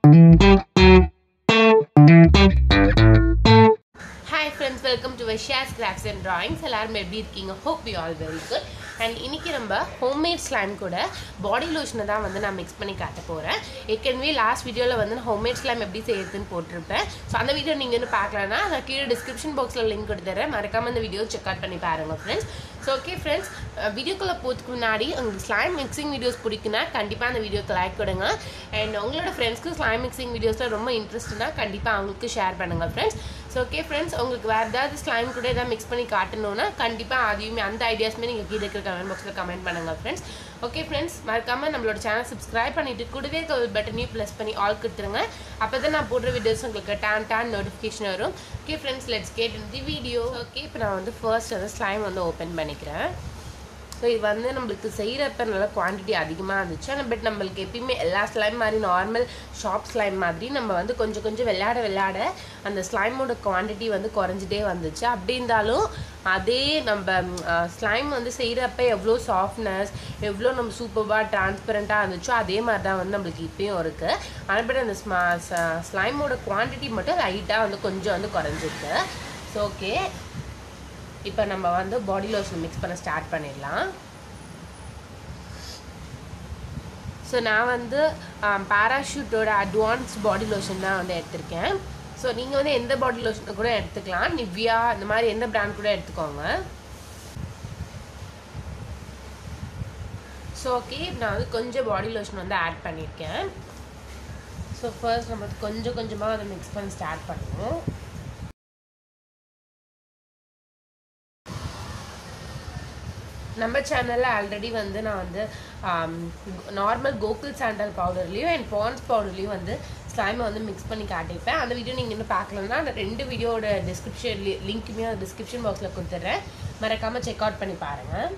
hi friends welcome to Vishaya's crafts and drawings எல்லாரும் எப்படி இருக்கீங்க hope you all very good and இன்னைக்கு நம்ம ஹோம்மேட் ஸ்லைம் கூட பாடி லோஷனை தான் வந்து நான் மிக்ஸ் பண்ணி காட்ட போகிறேன் ஏற்கனவே லாஸ்ட் வீடியோவில் வந்து நான் ஹோம்மேட் ஸ்லைம் எப்படி செய்யறதுன்னு போட்டிருப்பேன் ஸோ அந்த வீடியோ நீங்கள் இன்னும் பார்க்கலன்னா நான் கீழே டிஸ்கிரிப்ஷன் பாக்ஸில் லிங்க் கொடுத்துறேன் மறக்காம இந்த வீடியோ செக் அவுட் பண்ணி பாருங்க ஃப்ரெண்ட்ஸ் ஸோ ஓகே ஃப்ரெண்ட்ஸ் வீடியோக்குள்ளே போகிறதுக்கு முன்னாடி உங்களுக்கு ஸ்லைம் மிக்சிங் வீடியோஸ் பிடிக்குன்னா கண்டிப்பாக அந்த வீடியோக்கு லைக் கொடுங்க அண்ட் உங்களோட ஃப்ரெண்ட்ஸ்க்கு ஸ்லைம் மிக்சிங் வீடியோஸில் ரொம்ப இன்ட்ரெஸ்ட்னா கண்டிப்பாக அவங்களுக்கு ஷேர் பண்ணுங்கள் ஃப்ரெண்ட்ஸ் ஸோ ஓகே ஃப்ரெண்ட்ஸ் உங்களுக்கு வேறு ஏதாவது ஸ்லைம் கூட ஏதாவது மிக்ஸ் பண்ணி காட்டணும்னா கண்டிப்பாக அதையுமே அந்த ஐடியாஸுமே நீங்கள் கீழே இருக்கிற கமெண்ட் பாக்ஸில் கமெண்ட் பண்ணுங்கள் ஃப்ரெண்ட்ஸ் ஓகே ஃப்ரெண்ட்ஸ் மறக்காமல் நம்மளோட சேனல் சப்ஸ்கிரைப் பண்ணிட்டு கூடவே பட்டனையும் ப்ளஸ் பண்ணி ஆல் கொடுத்துருங்க அப்போ தான் நான் போடுற வீடியோஸ் உங்களுக்கு டான் டான் நோட்டிஃபிகேஷன் வரும் okay friends let's get in the video okay இப்போ நான் வந்து ஃபர்ஸ்ட் வந்து ஸ்லைம் வந்து ஓப்பன் பண்ணிக்கிறேன் ஸோ இது வந்து நம்மளுக்கு செய்கிறப்ப நல்ல குவான்டிட்டி அதிகமாக இருந்துச்சு ஆனால் பட் நம்மளுக்கு எப்பயுமே எல்லா ஸ்லைம் மாதிரி நார்மல் ஷாப் ஸ்லைம் மாதிரி நம்ம வந்து கொஞ்சம் கொஞ்சம் விளையாட விளையாட அந்த ஸ்லைமோட குவான்டிட்டி வந்து குறைஞ்சிட்டே வந்துச்சு அப்படி இருந்தாலும் அதே நம்ம ஸ்லைம் வந்து செய்கிறப்ப எவ்வளோ சாஃப்ட்னஸ் எவ்வளோ நம்ம சூப்பராக டிரான்ஸ்பரண்ட்டாக இருந்துச்சோ அதே மாதிரி தான் வந்து நம்மளுக்கு இப்பயும் இருக்குது ஆனால் பட் அந்த ஸ்மா ஸ்லைமோட குவான்டிட்டி மட்டும் லைட்டாக வந்து கொஞ்சம் வந்து குறைஞ்சிருக்கு ஸோ ஓகே இப்போ நம்ம வந்து பாடி லோஷன் மிக்ஸ் பண்ண ஸ்டார்ட் பண்ணிடலாம் ஸோ நான் வந்து பேராஷூட்டோட அட்வான்ஸ் பாடி லோஷன் தான் வந்து எடுத்திருக்கேன் ஸோ நீங்கள் வந்து எந்த பாடி லோஷனை கூட எடுத்துக்கலாம் நிவ்யா இந்த மாதிரி எந்த பிராண்ட் கூட எடுத்துக்கோங்க ஸோ ஓகே நான் வந்து கொஞ்சம் பாடி லோஷன் வந்து ஆட் பண்ணியிருக்கேன் ஸோ ஃபர்ஸ்ட் நம்ம கொஞ்சம் கொஞ்சமாக அதை மிக்ஸ் பண்ணி ஸ்டார்ட் பண்ணுவோம் நம்ம சேனலில் ஆல்ரெடி வந்து நான் வந்து நார்மல் கோகுல் சாண்டல் பவுடர்லேயும் அண்ட் பான்ஸ் பவுடர்லேயும் வந்து ஸ்லைமை வந்து மிக்ஸ் பண்ணி காட்டியிருப்பேன் அந்த வீடியோ நீங்கள் இன்னும் பார்க்கலன்னா அந்த ரெண்டு வீடியோட டிஸ்கிரிப்ஷன் லிங்க்குமே அந்த டிஸ்கிரிப்ஷன் பாக்ஸில் கொடுத்துட்றேன் மறக்காமல் செக் அவுட் பண்ணி பாருங்கள்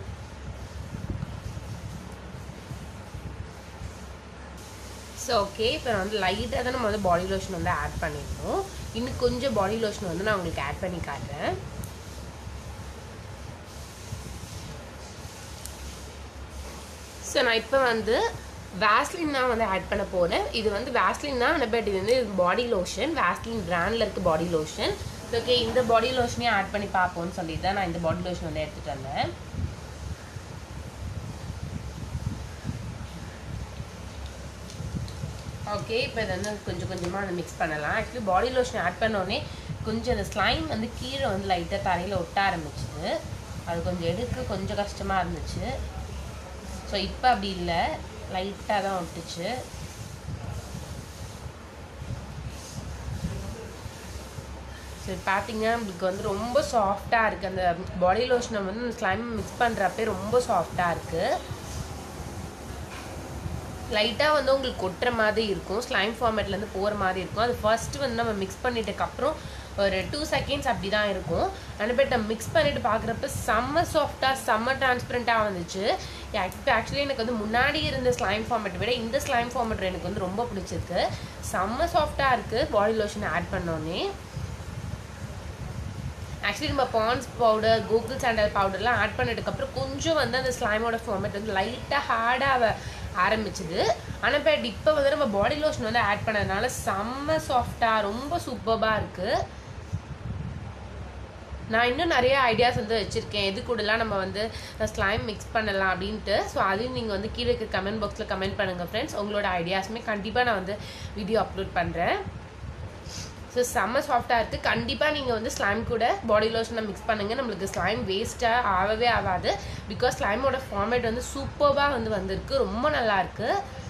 ஸோ ஓகே இப்போ நான் வந்து லைட்டாக தான் நம்ம வந்து பாடி லோஷன் வந்து ஆட் பண்ணியிருக்கோம் இன்னும் கொஞ்சம் பாடி லோஷன் வந்து நான் உங்களுக்கு ஆட் பண்ணி காட்டுறேன் ஸோ நான் இப்போ வந்து வேஸ்லின் தான் வந்து ஆட் பண்ண போகிறேன் இது வந்து வேஸ்லின் தான் பட் இது வந்து பாடி லோஷன் வேஸ்லின் பிராண்டில் இருக்க பாடி லோஷன் ஓகே இந்த பாடி லோஷனையும் ஆட் பண்ணி பார்ப்போம்னு சொல்லி தான் நான் இந்த பாடி லோஷன் வந்து எடுத்துகிட்டு வந்தேன் ஓகே இப்போ இதை வந்து கொஞ்சம் கொஞ்சமாக வந்து மிக்ஸ் பண்ணலாம் ஆக்சுவலி பாடி லோஷன் ஆட் பண்ணோடனே கொஞ்சம் அந்த ஸ்லைம் வந்து கீழே வந்து லைட்டாக தரையில் ஒட்ட ஆரம்பிச்சுது அது கொஞ்சம் எடுக்க கொஞ்சம் கஷ்டமாக இருந்துச்சு ஸோ இப்போ அப்படி இல்லை லைட்டாக தான் ஒட்டுச்சு சரி பார்த்தீங்கன்னா நம்மளுக்கு வந்து ரொம்ப சாஃப்டாக இருக்குது அந்த பாடி லோஷனை வந்து அந்த ஸ்லைம் மிக்ஸ் பண்ணுறப்பே ரொம்ப சாஃப்டாக இருக்குது லைட்டாக வந்து உங்களுக்கு கொட்டுற மாதிரி இருக்கும் ஸ்லைம் ஃபார்மேட்லேருந்து போகிற மாதிரி இருக்கும் அது ஃபர்ஸ்ட்டு வந்து நம்ம மிக்ஸ் பண்ணிட்டதுக்கப்புறம் ஒரு டூ செகண்ட்ஸ் அப்படி தான் இருக்கும் ஆனால் பட் நம்ம மிக்ஸ் பண்ணிட்டு பார்க்குறப்ப செம்ம சாஃப்டாக செம்ம டிரான்ஸ்பரண்ட்டாக வந்துச்சு ஆக்சுவலி எனக்கு வந்து முன்னாடி இருந்த ஸ்லைம் ஃபார்மேட் விட இந்த ஸ்லைம் ஃபார்மேட் எனக்கு வந்து ரொம்ப பிடிச்சிருக்கு செம்ம சாஃப்டாக இருக்குது பாடி லோஷன் ஆட் பண்ணோன்னே ஆக்சுவலி நம்ம பான்ஸ் பவுடர் கூகுள் சாண்டல் பவுடர்லாம் ஆட் பண்ணதுக்கப்புறம் கொஞ்சம் வந்து அந்த ஸ்லைமோட ஃபார்மேட் வந்து லைட்டாக ஹார்டாக ஆரம்பிச்சுது ஆனால் பட் இப்போ வந்து நம்ம பாடி லோஷன் வந்து ஆட் பண்ணதுனால செம்ம சாஃப்டாக ரொம்ப சூப்பராக இருக்குது நான் இன்னும் நிறைய ஐடியாஸ் வந்து வச்சுருக்கேன் எது கூடலாம் நம்ம வந்து ஸ்லைம் மிக்ஸ் பண்ணலாம் அப்படின்ட்டு ஸோ அதையும் நீங்கள் வந்து கீழே இருக்க கமெண்ட் பாக்ஸில் கமெண்ட் பண்ணுங்கள் ஃப்ரெண்ட்ஸ் உங்களோட ஐடியாஸுமே கண்டிப்பாக நான் வந்து வீடியோ அப்லோட் பண்ணுறேன் ஸோ செம்ம சாஃப்டாக இருக்குது கண்டிப்பாக நீங்கள் வந்து ஸ்லைம் கூட பாடி லோஷனை மிக்ஸ் பண்ணுங்கள் நம்மளுக்கு ஸ்லைம் வேஸ்ட்டாக ஆகவே ஆகாது பிகாஸ் ஸ்லைமோட ஃபார்மேட் வந்து சூப்பராக வந்து வந்திருக்கு ரொம்ப நல்லாயிருக்கு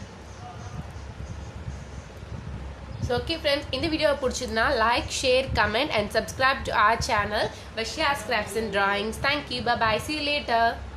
ஸோ ஓகே ஃப்ரெண்ட்ஸ் இந்த வீடியோவை பிடிச்சிருந்தா like share comment and subscribe to our channel Vishaya's crafts and drawings thank you bye see later